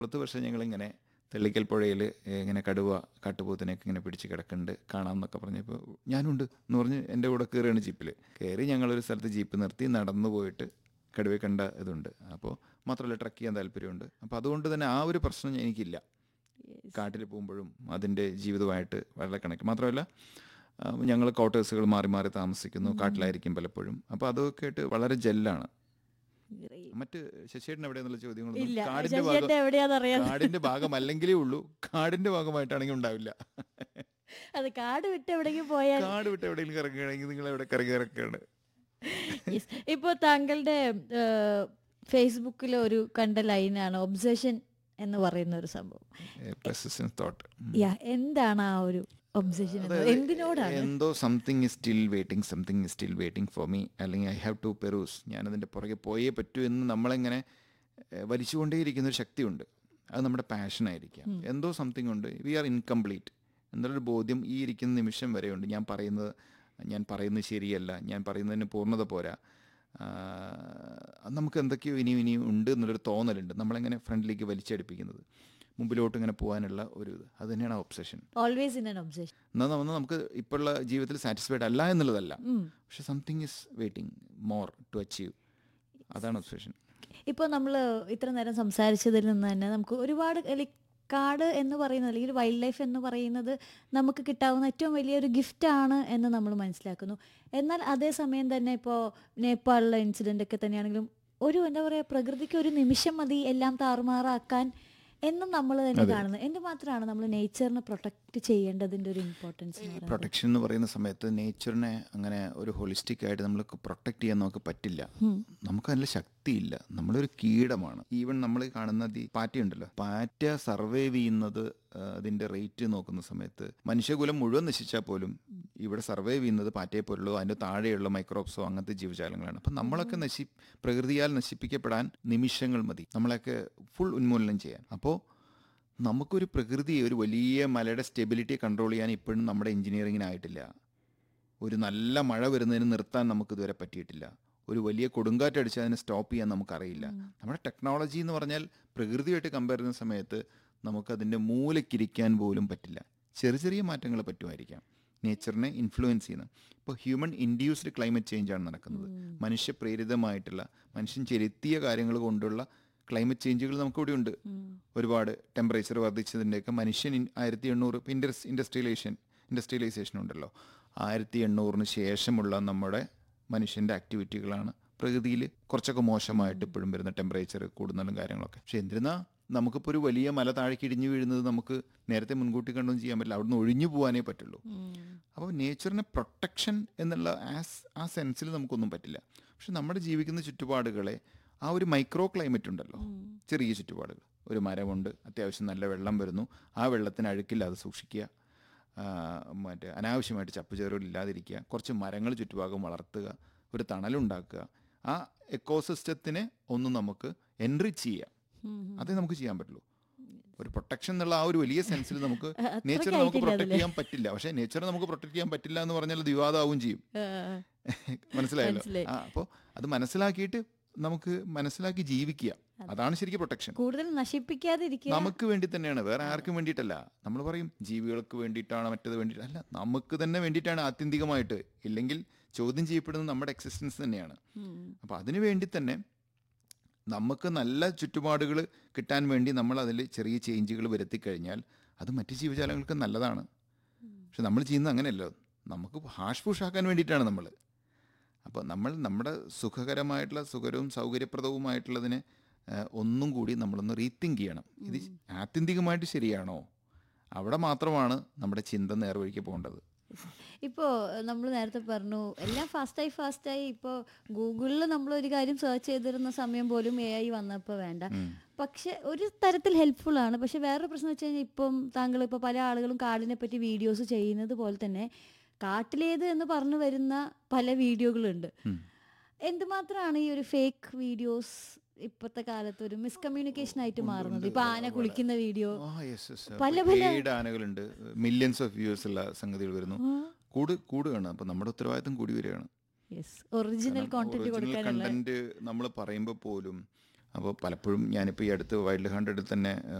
പത്ത് വർഷം ഞങ്ങളിങ്ങനെ തെള്ളിക്കൽ പുഴയിൽ ഇങ്ങനെ കടുവ കാട്ടുപോത്തിനെയൊക്കെ ഇങ്ങനെ പിടിച്ച് കിടക്കുന്നുണ്ട് കാണാമെന്നൊക്കെ പറഞ്ഞപ്പോൾ ഞാനുണ്ട് എന്ന് പറഞ്ഞ് എൻ്റെ കൂടെ കയറുകയാണ് ജീപ്പിൽ കയറി ഞങ്ങളൊരു സ്ഥലത്ത് ജീപ്പ് നിർത്തി നടന്നു പോയിട്ട് കടുവയെ കണ്ട ഇതുണ്ട് അപ്പോൾ മാത്രമല്ല ട്രക്ക് ചെയ്യാൻ താല്പര്യമുണ്ട് അപ്പോൾ അതുകൊണ്ട് തന്നെ ആ ഒരു പ്രശ്നം എനിക്കില്ല കാട്ടിൽ പോകുമ്പോഴും അതിൻ്റെ ജീവിതമായിട്ട് വളരെ കണക്ട് മാത്രമല്ല ഞങ്ങൾ ക്വാർട്ടേഴ്സുകൾ മാറി മാറി താമസിക്കുന്നു കാട്ടിലായിരിക്കും പലപ്പോഴും അപ്പോൾ അതൊക്കെ ആയിട്ട് വളരെ ജെല്ലാണ് മറ്റ് ശശിയേട്ടൻ എവിടെയെന്നുള്ള ഇല്ല ചോദ്യങ്ങളൊന്നും കാടിന്റെ ശശിയേട്ടൻ ഭാഗം എവിടെയാണെന്നറിയാം കാടിന്റെ ഭാഗമല്ലെങ്കിലേ ഉള്ളൂ കാടിന്റെ ഭാഗമായിട്ടാണെങ്കിൽ ഉണ്ടാവില്ല അത് കാട് വിട്ട് എവിടേക്ക് പോയാൽ കാട് വിട്ട് എവിടെയെങ്കിലും കറങ്ങുകയാണെങ്കിൽ നിങ്ങൾ എവിടെ കറങ്ങി ഇറക്കുകയാണ് Yes. ഇപ്പൊ താങ്കളുടെ ഫേസ്ബുക്കിൽ ഒരു കണ്ട ലൈനാണ് ഒബ്സഷൻ എന്ന് പറയുന്ന ഒരു സംഭവം പെർസിസ്റ്റൻസ് തോട്ട് യാ എന്താണ് ആ ഒരു ഒബ്സഷൻ എന്തിനോടാണ് എന്തോ something is still waiting something is still waiting for me അല്ലെങ്കിൽ ഐ ഹാവ് ടു പെറൂസ് ഞാനതിൻ്റെ പുറകെ പോയേ പറ്റൂ എന്ന് നമ്മളിങ്ങനെ ഏഹ്, വലിച്ചുകൊണ്ടേയിരിക്കുന്ന ഒരു ശക്തിയുണ്ട് അത് നമ്മുടെ പാഷനായിരിക്കാം എന്തോ സംതിങ് ഉണ്ട് വി ആർ ഇൻകംപ്ലീറ്റ് എന്നുള്ളൊരു ബോധ്യം ഈ ഇരിക്കുന്ന നിമിഷം വരെയുണ്ട് ഞാൻ പറയുന്നത് ഞാൻ പറയുന്നത് ശരിയല്ല ഞാൻ പറയുന്നതിന് പൂർണ്ണത പോരാ ആ, അത് നമുക്ക് എന്തൊക്കെയോ ഇനിയും ഇനിയും ഉണ്ട് എന്നുള്ളൊരു തോന്നലുണ്ട് നമ്മളെങ്ങനെ ഫ്രണ്ടിലേക്ക് വലിച്ചടിപ്പിക്കുന്നത് മുമ്പിലോട്ട് ഇങ്ങനെ പോകാനുള്ള ഒരു ഇത് അത് തന്നെയാണ് obsession always in an obsession എന്നാൽ നമ്മൾ നമുക്ക് ഇപ്പോഴുള്ള ജീവിതത്തിൽ സാറ്റിസ്ഫൈഡ് അല്ല എന്നുള്ളതല്ല പക്ഷെ something is waiting more to achieve അതാണ് ഒബ്സഷൻ ഇപ്പോൾ നമ്മൾ ഇത്ര നേരം സംസാരിച്ചതിൽ നിന്ന് തന്നെ നമുക്ക് ഒരുപാട് ലൈക്ക് കാട് എന്ന് പറയുന്നത് അല്ലെങ്കിൽ വൈൽഡ് ലൈഫ് എന്ന് പറയുന്നത് നമുക്ക് കിട്ടാവുന്ന ഏറ്റവും വലിയൊരു ഗിഫ്റ്റാണ് എന്ന് നമ്മൾ മനസ്സിലാക്കുന്നു എന്നാൽ അതേസമയം തന്നെ ഇപ്പോൾ നേപ്പാളിലെ ഇൻസിഡൻ്റ് ഒക്കെ തന്നെയാണെങ്കിലും ഒരു എന്താ പറയുക പ്രകൃതിക്ക് ഒരു നിമിഷം മതി എല്ലാം താറുമാറാക്കാൻ എന്നും നമ്മൾ തന്നെ കാണുന്നത് എന്തുമാത്രമാണ് നമ്മൾ നേച്ചറിനെ പ്രൊട്ടക്ട് ചെയ്യേണ്ടതിൻ്റെ ഒരു ഇമ്പോർട്ടൻസ് എന്ന് പറയുന്നത് പ്രൊട്ടക്ഷൻ എന്ന് പറയുന്ന സമയത്ത് നേച്ചറിനെ അങ്ങനെ ഒരു ഹോളിസ്റ്റിക് ആയിട്ട് നമ്മൾ പ്രൊട്ടക്ട് ചെയ്യാൻ നമുക്ക് പറ്റില്ല നമുക്ക് അതിനുള്ള ശക്തിയില്ല നമ്മളൊരു കീടമാണ് ഈവൻ നമ്മൾ കാണുന്ന ഈ പാറ്റയുണ്ടല്ലോ പാറ്റ സർവൈവ് ചെയ്യുന്നത് ആ, അതിന്റെ റേറ്റ് നോക്കുന്ന സമയത്ത് മനുഷ്യകുലം മുഴുവൻ നശിച്ചാൽ പോലും ഇവിടെ സർവൈവ് ചെയ്യുന്നത് പാറ്റയെ പോലുള്ളോ അതിന്റെ താഴെയുള്ള മൈക്രോബ്സോ അങ്ങനത്തെ ജീവജാലങ്ങളാണ് അപ്പം നമ്മളൊക്കെ നശി പ്രകൃതിയാൽ നശിപ്പിക്കപ്പെടാൻ നിമിഷങ്ങൾ മതി നമ്മളെയൊക്കെ ഫുൾ ഉന്മൂലനം ചെയ്യാൻ അപ്പോൾ നമുക്കൊരു പ്രകൃതി ഒരു വലിയ മലയുടെ സ്റ്റെബിലിറ്റിയെ കൺട്രോൾ ചെയ്യാൻ ഇപ്പോഴും നമ്മുടെ എഞ്ചിനീയറിങ്ങിനായിട്ടില്ല ഒരു നല്ല മഴ വരുന്നതിന് നിർത്താൻ നമുക്ക് ഇതുവരെ പറ്റിയിട്ടില്ല ഒരു വലിയ കൊടുങ്കാറ്റടിച്ച് അതിനെ സ്റ്റോപ്പ് ചെയ്യാൻ നമുക്കറിയില്ല നമ്മുടെ ടെക്നോളജി എന്ന് പറഞ്ഞാൽ പ്രകൃതിയായിട്ട് കമ്പയർ ചെയ്യുന്ന സമയത്ത് നമുക്കതിൻ്റെ മൂലക്കിരിക്കാൻ പോലും പറ്റില്ല ചെറിയ ചെറിയ മാറ്റങ്ങൾ പറ്റുമായിരിക്കാം നേച്ചറിനെ ഇൻഫ്ലുവൻസ് ചെയ്യുന്ന ഇപ്പോൾ ഹ്യൂമൻ ഇൻഡ്യൂസ്ഡ് ക്ലൈമറ്റ് ചേഞ്ച് ആണ് നടക്കുന്നത് മനുഷ്യപ്രേരിതമായിട്ടുള്ള മനുഷ്യൻ ചെലുത്തിയ കാര്യങ്ങൾ കൊണ്ടുള്ള ക്ലൈമറ്റ് ചേഞ്ചുകൾ നമുക്കിവിടെ ഉണ്ട് ഒരുപാട് ടെമ്പറേച്ചർ വർദ്ധിച്ചതിൻ്റെയൊക്കെ മനുഷ്യൻ ഇൻ- ആയിരത്തി എണ്ണൂറ് ഇപ്പം ഇൻഡസ് ഇൻഡസ്ട്രിയലൈസേഷൻ ഇൻഡസ്ട്രിയലൈസേഷൻ ഉണ്ടല്ലോ ആയിരത്തി എണ്ണൂറിന് ശേഷമുള്ള നമ്മുടെ മനുഷ്യൻ്റെ ആക്ടിവിറ്റികളാണ് പ്രകൃതിയിൽ കുറച്ചൊക്കെ മോശമായിട്ട് ഇപ്പോഴും വരുന്ന ടെമ്പറേച്ചർ കൂടുന്നതും കാര്യങ്ങളൊക്കെ പക്ഷെ എന്തിരുന്നാ നമുക്കിപ്പോൾ ഒരു വലിയ മല താഴേക്ക് ഇടിഞ്ഞു വീഴുന്നത് നമുക്ക് നേരത്തെ മുൻകൂട്ടി കണ്ടൊന്നും ചെയ്യാൻ പറ്റില്ല അവിടുന്ന് ഒഴിഞ്ഞു പോകാനേ പറ്റുള്ളൂ അപ്പോൾ നേച്ചറിന് പ്രൊട്ടക്ഷൻ എന്നുള്ള ആസ് ആ സെൻസിൽ നമുക്കൊന്നും പറ്റില്ല പക്ഷെ നമ്മുടെ ജീവിക്കുന്ന ചുറ്റുപാടുകളെ ആ ഒരു മൈക്രോ ക്ലൈമറ്റ് ഉണ്ടല്ലോ ചെറിയ ചുറ്റുപാടുകൾ ഒരു മരമുണ്ട് അത്യാവശ്യം നല്ല വെള്ളം വരുന്നു ആ വെള്ളത്തിന് അഴുക്കില്ലാതെ സൂക്ഷിക്കുക ആ, മറ്റേ അനാവശ്യമായിട്ട് ചപ്പുചേറുകൾ ഇല്ലാതിരിക്കുക കുറച്ച് മരങ്ങൾ ചുറ്റുഭാഗം വളർത്തുക ഒരു തണലുണ്ടാക്കുക ആ എക്കോസിസ്റ്റത്തിനെ ഒന്ന് നമുക്ക് എൻറിച്ച് ചെയ്യാം അതേ നമുക്ക് ചെയ്യാൻ പറ്റുള്ളൂ ഒരു പ്രൊട്ടക്ഷൻ എന്നുള്ള ആ ഒരു വലിയ സെൻസിൽ നമുക്ക് നേച്ചർ നമുക്ക് പ്രൊട്ടക്ട് ചെയ്യാൻ പറ്റില്ല പക്ഷേ നേച്ചർ നമുക്ക് പ്രൊട്ടക്ട് ചെയ്യാൻ പറ്റില്ല എന്ന് പറഞ്ഞാൽ അത് വിവാദമാവും ചെയ്യും മനസ്സിലായല്ലോ മനസ്സിലായി. ആ അപ്പോൾ അത് മനസ്സിലാക്കിയിട്ട് നമുക്ക് മനസ്സിലാക്കി ജീവിക്കുക അതാണ് ശരിക്കും പ്രൊട്ടക്ഷൻ കൂടുതൽ നശിപ്പിക്കാതിരിക്കുക നമുക്ക് വേണ്ടി തന്നെയാണ് വേറെ ആർക്കും വേണ്ടിയിട്ടല്ല നമ്മൾ പറയും ജീവികൾക്ക് വേണ്ടിയിട്ടാണ് മറ്റത് വേണ്ടിയിട്ട് അല്ല നമുക്ക് തന്നെ വേണ്ടിയിട്ടാണ് ആത്യന്തികമായിട്ട് ഇല്ലെങ്കിൽ ചോദ്യം ചെയ്യപ്പെടുന്നത് നമ്മുടെ എക്സിസ്റ്റൻസ് തന്നെയാണ് അപ്പോൾ അതിനു വേണ്ടി തന്നെ നമുക്ക് നല്ല ചുറ്റുപാടുകൾ കിട്ടാൻ വേണ്ടി നമ്മൾ അതിൽ ചെറിയ ചേഞ്ചുകൾ വരുത്തി കഴിഞ്ഞാൽ അത് മറ്റ് ജീവജാലങ്ങൾക്ക് നല്ലതാണ് പക്ഷെ നമ്മൾ ചെയ്യുന്നത് അങ്ങനെയല്ലോ നമുക്ക് ഹാഷ് ഫുഷാക്കാൻ വേണ്ടിയിട്ടാണ് നമ്മൾ അപ്പോൾ നമ്മൾ നമ്മുടെ സുഖകരമായിട്ടുള്ള സുഖരവും സൗകര്യപ്രദവുമായിട്ടുള്ളതിനെ ആ, ഒന്നും കൂടി നമ്മളൊന്ന് റീത്തിങ്ക് ചെയ്യണം ഇത് ആത്യന്തികമായിട്ട് ശരിയാണോ അവിടെ മാത്രമാണ് നമ്മുടെ ചിന്ത നേർവഴിക്ക് പോകേണ്ടത് ഇപ്പോൾ നമ്മൾ നേരത്തെ പറഞ്ഞു എല്ലാം ഫാസ്റ്റായി ഫാസ്റ്റായി ഇപ്പോൾ ഗൂഗിളിൽ നമ്മൾ ഒരു കാര്യം സെർച്ച് ചെയ്തിരുന്ന സമയം പോലും എ ഐ വന്നപ്പോൾ വേണ്ട പക്ഷെ ഒരു തരത്തിൽ ഹെൽപ്ഫുൾ ആണ് പക്ഷെ വേറൊരു പ്രശ്നം വെച്ച് കഴിഞ്ഞാൽ ഇപ്പം താങ്കൾ ഇപ്പോൾ പല ആളുകളും കാടിനെ പറ്റി വീഡിയോസ് ചെയ്യുന്നത് പോലെ തന്നെ കാട്ടിലേത് എന്ന് പറഞ്ഞു വരുന്ന പല വീഡിയോകളുണ്ട് എന്തുമാത്രമാണ് ഈ ഒരു ഫേക്ക് വീഡിയോസ് ഇപ്പോഴത്തെ കാലത്ത് ഒരു മിസ്കമ്മ്യൂണിക്കേഷൻ ആയിട്ട് മാറുന്നത് ഇപ്പൊ ആന കുളിക്കുന്ന വീഡിയോ ആ യെസ് യെസ് പല പല- ഏഴ് ആനകളുണ്ട് മില്യൺസ് ഓഫ് വ്യൂസ് ഉള്ള സംഗതികൾ വരുന്നു കൂട് കൂടുകയാണ് അപ്പം നമ്മുടെ ഉത്തരവാദിത്തം കൂടി വരികയാണ് യെസ് ഒറിജിനൽ കോണ്ടന്റ് കൊടുക്കാനുള്ള കണ്ടന്റ് നമ്മൾ പറയുമ്പോൾ പോലും അപ്പോൾ പലപ്പോഴും ഞാനിപ്പോൾ ഈ അടുത്ത് വൈൽഡ് ഹൺഡ്രഡിൽ തന്നെ